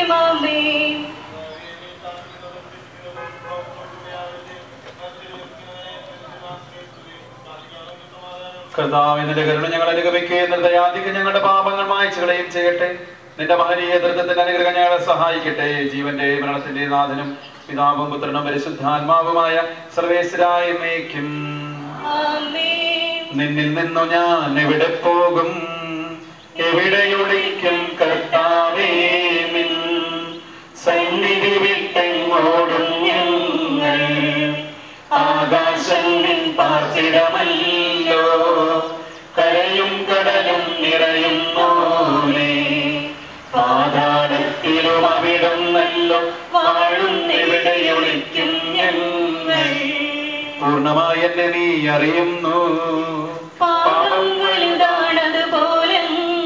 ആമേൻ കർത്താവ് നിന്റെ കരുണ ഞങ്ങൾ അനുഗമിക്കുകയും നിന്റെ ദയാധികം ഞങ്ങളുടെ പാപങ്ങൾ മായ്ച്ചു കളയും ചെയ്യട്ടെ നിന്റെ മഹനീയ ദൃഢത്തിന്റെ അനുഗ്രഹം ഞങ്ങളെ സഹായിക്കട്ടെ ജീവന്റെ മരണത്തിന്റെ നാഥനും പിതാവും പുത്രനും പരിശുദ്ധാത്മാവുമായ സർവേശ്വരായ മേക്കും ആമേൻ നിന്നിൽ നിന്നു ഞാൻ എവിടെ പോകും എവിടെയൊളിക്കും കർത്താവേ നിൻ സന്നിധി വിട്ടെങ്ങോടും ഞങ്ങൾ ആകാശത്തിൻ പാർത്തിടമല്ലോ കരയും കടലും നിറയും മോനെ പാതാളത്തിലും അവിടുന്നല്ലോ വാഴുന്നെവിടെയൊളിക്കും ഞങ്ങൾ പൂർണ്ണമായി എന്നെ നീ അറിയുന്നു പാപം വലുതാണതുപോലെ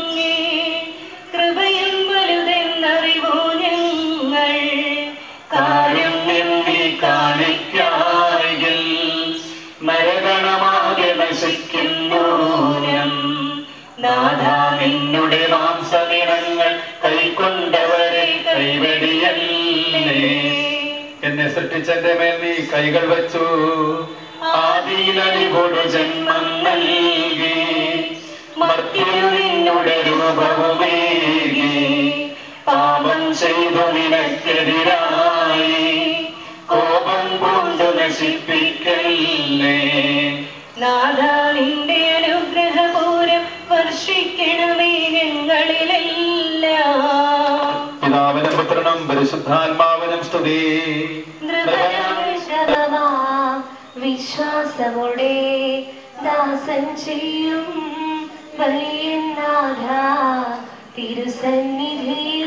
കൃപയും വലുതെന്നറിവോ ഞങ്ങൾ കാരുണ്യം നീ കാണിക്കായെങ്കിൽ നരകണമാകെ നശിക്കുന്നു ഞാൻ. നാഥാ നിന്നുടെ മാംസദിനങ്ങൾ കൈക്കൊണ്ടവരെ കൈവെടിയല്ലേ എന്നെ സൃഷ്ടിച്ചെന്റെ മേൽ നീ കൈകൾ വെച്ചു ആദിയിലടികൊടു ജന്മം നൽകി മർത്യു നിന്നുടെ രൂപവുമേകി പാപം ചെയ്തു നിനക്കെതിരായി കോപം കൊണ്ട് നശിപ്പിക്കല്ലേ നാഥാ നിന്റെ അനുഗ്രഹപൂരം വർഷിക്കണമേ ഞങ്ങളിലെല്ലാം പിതാവിനും പുത്രനും പരിശുദ്ധാത്മാവിനും സ്തുതി നൃപരാശതമാ വിശ്വാസമുടെ ദാസൻ ചെയ്യും വലിയനാഥ തിരുസന്നിധിയിൽ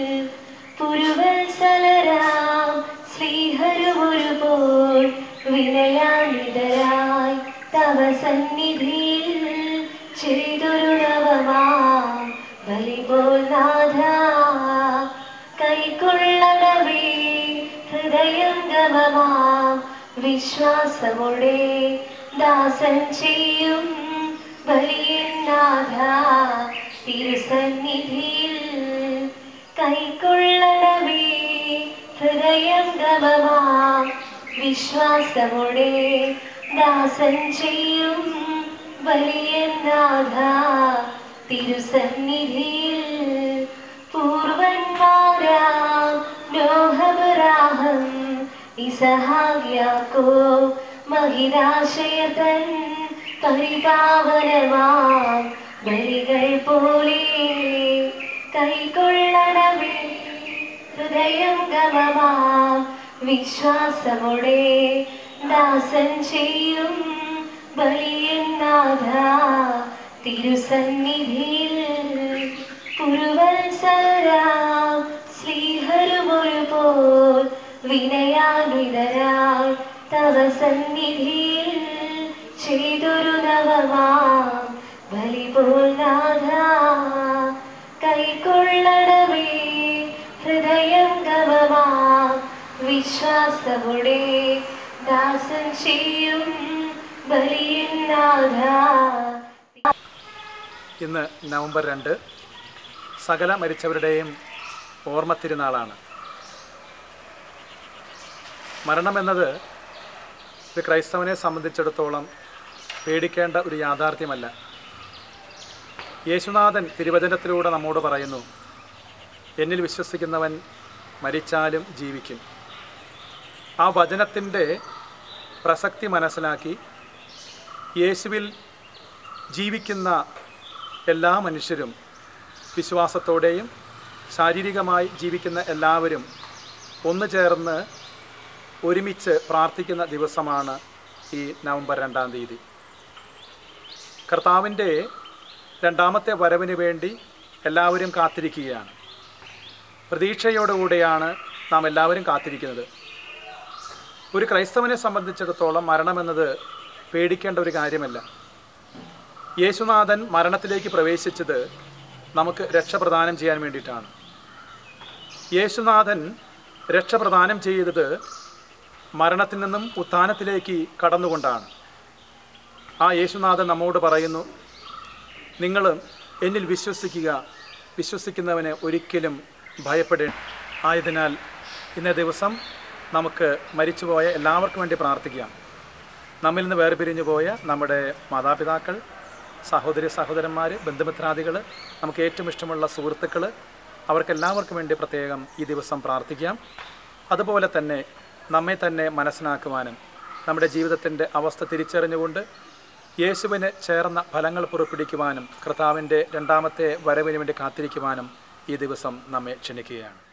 പുരുവത്സലരാം ശ്രീഹരുമൊരുപോൾ വിനയാനിതരായി തവ സന്നിധിയിൽ ചെയ്തൊരു നവമാം ബലിപോൽ നാഥ കൈക്കൊള്ളണമേ ഹൃദയം ഗമമാം വിശ്വാസമുടെ ദാസൻ ചെയ്യും ബലിയനാഥ തിരുസന്നിധിയിൽ കൈക്കൊള്ളണമേ ഹൃദയം ഗമമാം വിശ്വാസമുടെ ദാസൻ ചെയ്യും വലിയനാഥ തിരുസന്നിധിയിൽ പൂർവന്മാരാം നോഹബരാഹം ഇസഹാഗ്യാക്കോ മഹിരാശയതൻ പരിപാവനമാം ബലികൾ പോലെ കൈക്കൊള്ളണമേ ഹൃദയം ഗമമാം വിശ്വാസമുടെ ദാസൻ ചെയ്യും ബലിയനാഥ തിരുസന്നിധിയിൽ പുരുവത്സരാം ശ്രീഹരുമൊരുപോൽ വിനയാനിതരായി തവ സന്നിധിയിൽ ചെയ്തൊരു നവമാം ബലിപോൽ നാഥ കൈക്കൊള്ളണമേ ഹൃദയം ഗമമാം വിശ്വാസമുടെ ദാസൻ ചെയ്യും ബലിയനാഥ ഇന്ന് നവംബർ രണ്ട് സകല മരിച്ചവരുടെയും ഓർമ്മ തിരുനാളാണ് മരണമെന്നത് ഒരു ക്രൈസ്തവനെ സംബന്ധിച്ചിടത്തോളം പേടിക്കേണ്ട ഒരു യാഥാർത്ഥ്യമല്ല യേശുനാഥൻ തിരുവചനത്തിലൂടെ നമ്മോട് പറയുന്നു എന്നിൽ വിശ്വസിക്കുന്നവൻ മരിച്ചാലും ജീവിക്കും ആ വചനത്തിൻ്റെ പ്രസക്തി മനസ്സിലാക്കി യേശുവിൽ ജീവിക്കുന്ന എല്ലാ മനുഷ്യരും വിശ്വാസത്തോടെയും ശാരീരികമായി ജീവിക്കുന്ന എല്ലാവരും ഒന്നു ചേർന്ന് ഒരുമിച്ച് പ്രാർത്ഥിക്കുന്ന ദിവസമാണ് ഈ നവംബർ രണ്ടാം തീയതി കർത്താവിൻ്റെ രണ്ടാമത്തെ വരവിന് വേണ്ടി എല്ലാവരും കാത്തിരിക്കുകയാണ് പ്രതീക്ഷയോടുകൂടെയാണ് നാം എല്ലാവരും കാത്തിരിക്കുന്നത് ഒരു ക്രൈസ്തവനെ സംബന്ധിച്ചിടത്തോളം മരണമെന്നത് പേടിക്കേണ്ട ഒരു കാര്യമല്ല യേശുനാഥൻ മരണത്തിലേക്ക് പ്രവേശിച്ചത് നമുക്ക് രക്ഷ പ്രദാനം ചെയ്യാൻ വേണ്ടിയിട്ടാണ് യേശുനാഥൻ രക്ഷ പ്രദാനം ചെയ്തത് മരണത്തിൽ നിന്നും ഉത്ഥാനത്തിലേക്ക് കടന്നുകൊണ്ടാണ് ആ യേശുനാഥൻ നമ്മോട് പറയുന്നു നിങ്ങൾ എന്നിൽ വിശ്വസിക്കുക വിശ്വസിക്കുന്നവന് ഒരിക്കലും ഭയപ്പെടേ ആയതിനാൽ ഇന്നേ ദിവസം നമുക്ക് മരിച്ചുപോയ എല്ലാവർക്കും വേണ്ടി പ്രാർത്ഥിക്കാം നമ്മിൽ നിന്ന് വേർപിരിഞ്ഞു പോയ നമ്മുടെ മാതാപിതാക്കൾ സഹോദരി സഹോദരന്മാർ ബന്ധുമിത്രാദികൾ നമുക്ക് ഏറ്റവും ഇഷ്ടമുള്ള സുഹൃത്തുക്കൾ അവർക്കെല്ലാവർക്കും വേണ്ടി പ്രത്യേകം ഈ ദിവസം പ്രാർത്ഥിക്കാം അതുപോലെ തന്നെ നമ്മെ തന്നെ മനസ്സിലാക്കുവാനും നമ്മുടെ ജീവിതത്തിൻ്റെ അവസ്ഥ തിരിച്ചറിഞ്ഞുകൊണ്ട് യേശുവിന് ചേർന്ന ഫലങ്ങൾ പുറപ്പെടുവിക്കുവാനും കർത്താവിൻ്റെ രണ്ടാമത്തെ വരവിന് വേണ്ടി കാത്തിരിക്കുവാനും ഈ ദിവസം നമ്മെ ക്ഷണിക്കുകയാണ്